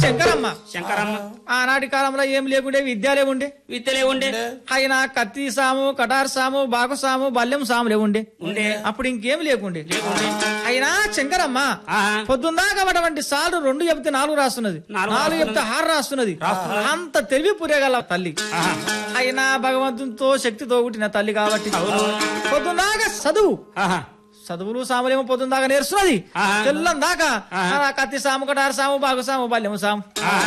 శంకరమ్మ శంకరమ్మ ఆనాటి కాలంలో ఏం లేకుండే విద్యాలే ఉండే విత్తలే ఉండే అయినా కత్తి సాము కటార్ సాము బాకు సాము బల్లెం సాములే ఉండే ఉండే అప్పుడు ఇంకేం లేకుండే లేకుండే అయినా శంకరమ్మ ఆహా. పొద్దుందాకా అటువంటి సార్లు రెండు చెప్తే నాలుగు రాస్తున్నది నాలుగు నాలుగు చెప్తే ఆరు రాస్తున్నది అంత తెలివి పురేగల తల్లి ఆహా. అయినా భగవంతునితో శక్తితో పుట్టిన తల్లి కాబట్టి పొద్దుందాకా చదువు ఆహా. చదువులు సాములేమో పొద్దుందాకా నేర్చున్నది ఆహా. తెల్లం దాకా ఆహా. కత్తి సాము కటారు సాము బాగు సాము బల్లెము సాము